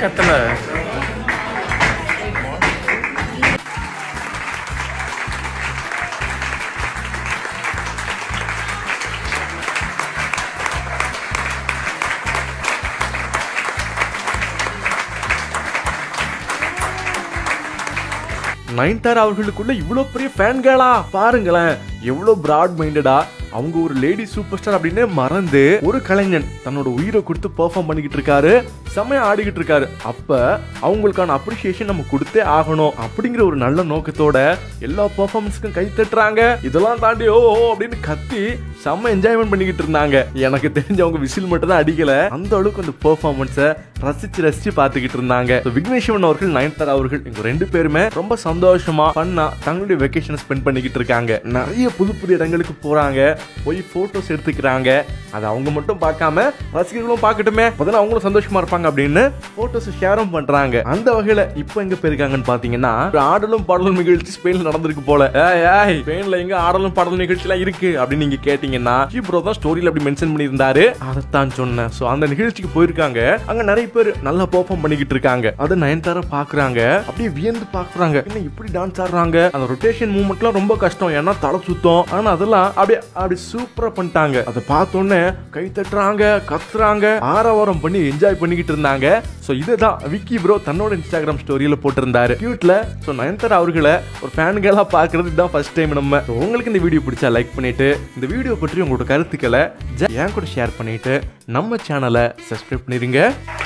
கத்தல நயன்தாரா அவர்களுக்குள்ள இவ்வளவு பெரிய ஃபேன்களா பாருங்களேன் எவ்வளவு பிராட் மைண்டடா அவங்க ஒரு லேடி சூப்பர் ஸ்டார் அப்படின்னு மறந்து ஒரு கலைஞன் தன்னோட உயிரை கொடுத்து பெர்ஃபார்ம் பண்ணிக்கிட்டு இருக்காரு செமையா ஆடிக்கிட்டு இருக்காரு அப்ப அவங்களுக்கான அப்ரிசியேஷன் நம்ம கொடுத்தே ஆகணும் அப்படிங்கிற ஒரு நல்ல நோக்கத்தோட எல்லா பெர்ஃபார்மன்ஸ்க்கும் கை தட்டுறாங்க இதெல்லாம் தாண்டி ஓ ஓ அப்படின்னு கத்தி செம்ம என்ஜாய்மெண்ட் பண்ணிக்கிட்டு இருந்தாங்க எனக்கு தெரிஞ்ச அவங்க விசில் மட்டும் தான் அடிக்கல அந்த அளவுக்கு அந்த பெர்ஃபார்மன்ஸை ரசிச்சு ரசிச்சு பார்த்துக்கிட்டு இருந்தாங்க So, விக்னேஸ்வரன் அவர்கள் நயன்தாரா அவர்கள் இவங்க ரெண்டு பேருமே ரொம்ப சந்தோஷமா பண்ணா தங்களுடைய வெக்கேஷனை ஸ்பெண்ட் பண்ணிக்கிட்டு இருக்காங்க நிறைய புது புது இடங்களுக்கு போறாங்க போய் போட்டோஸ் எடுத்துக்கிறாங்க அதை அவங்க மட்டும் பார்க்காம ரசிகர்களும் பார்க்கட்டுமே அப்பதான் அவங்களும் சந்தோஷமா இருப்பாங்க அப்படின்னு போட்டோஸ் ஷேரும் பண்றாங்க அந்த வகையில இப்போ எங்க போயிருக்காங்கன்னு பாத்தீங்கன்னா ஒரு ஆடலும் பாடலும் நிகழ்ச்சி ஸ்பெயின்ல நடந்திருக்கு போல ஏய் ஏய் ஸ்பெயின்ல எங்க ஆடலும் பாடலும் நிகழ்ச்சி எல்லாம் இருக்கு அப்படின்னு நீங்க கேட்டீங்கன்னா ப்ரோ தான் ஸ்டோரியில அப்படி மென்ஷன் பண்ணியிருந்தாரு அதைத்தான் சொன்னேன் சோ அந்த நிகழ்ச்சிக்கு போயிருக்காங்க அங்க நிறைய பேர் நல்லா பெர்ஃபார்ம் பண்ணிக்கிட்டு இருக்காங்க அதை நயன்தாரா பாக்குறாங்க அப்படியே வியந்து பாக்குறாங்க என்ன இப்படி டான்ஸ் ஆடுறாங்க அந்த ரொட்டேஷன் மூவ்மெண்ட்லாம் ரொம்ப கஷ்டம் ஏன்னா தலை சுத்தம் ஆனா அதெல்லாம் அப்படியே அப்படி சூப்பரா பண்ணிட்டாங்க அதை பார்த்தோன்னே கை தட்டுறாங்க கத்துறாங்க ஆரவாரம் பண்ணி என்ஜாய் பண்ணிக்கிட்டு இருந்தாங்க சோ இதுதான் விக்கி ப்ரோ தன்னோட இன்ஸ்டாகிராம் ஸ்டோரியில போட்டிருந்தாரு கியூட்ல சோ நயன்தாரா அவர்களை ஒரு ஃபேன்களா பாக்குறது இதுதான் ஃபர்ஸ்ட் டைம் நம்ம So, உங்களுக்கு இந்த வீடியோ பிடிச்சா லைக் பண்ணிட்டு இந்த வீடியோ பற்றி உங்களோட கருத்துக்களை ஜ- என் கூட ஷேர் பண்ணிட்டு நம்ம சேனலை சப்ஸ்கிரைப் பண்ணிருங்க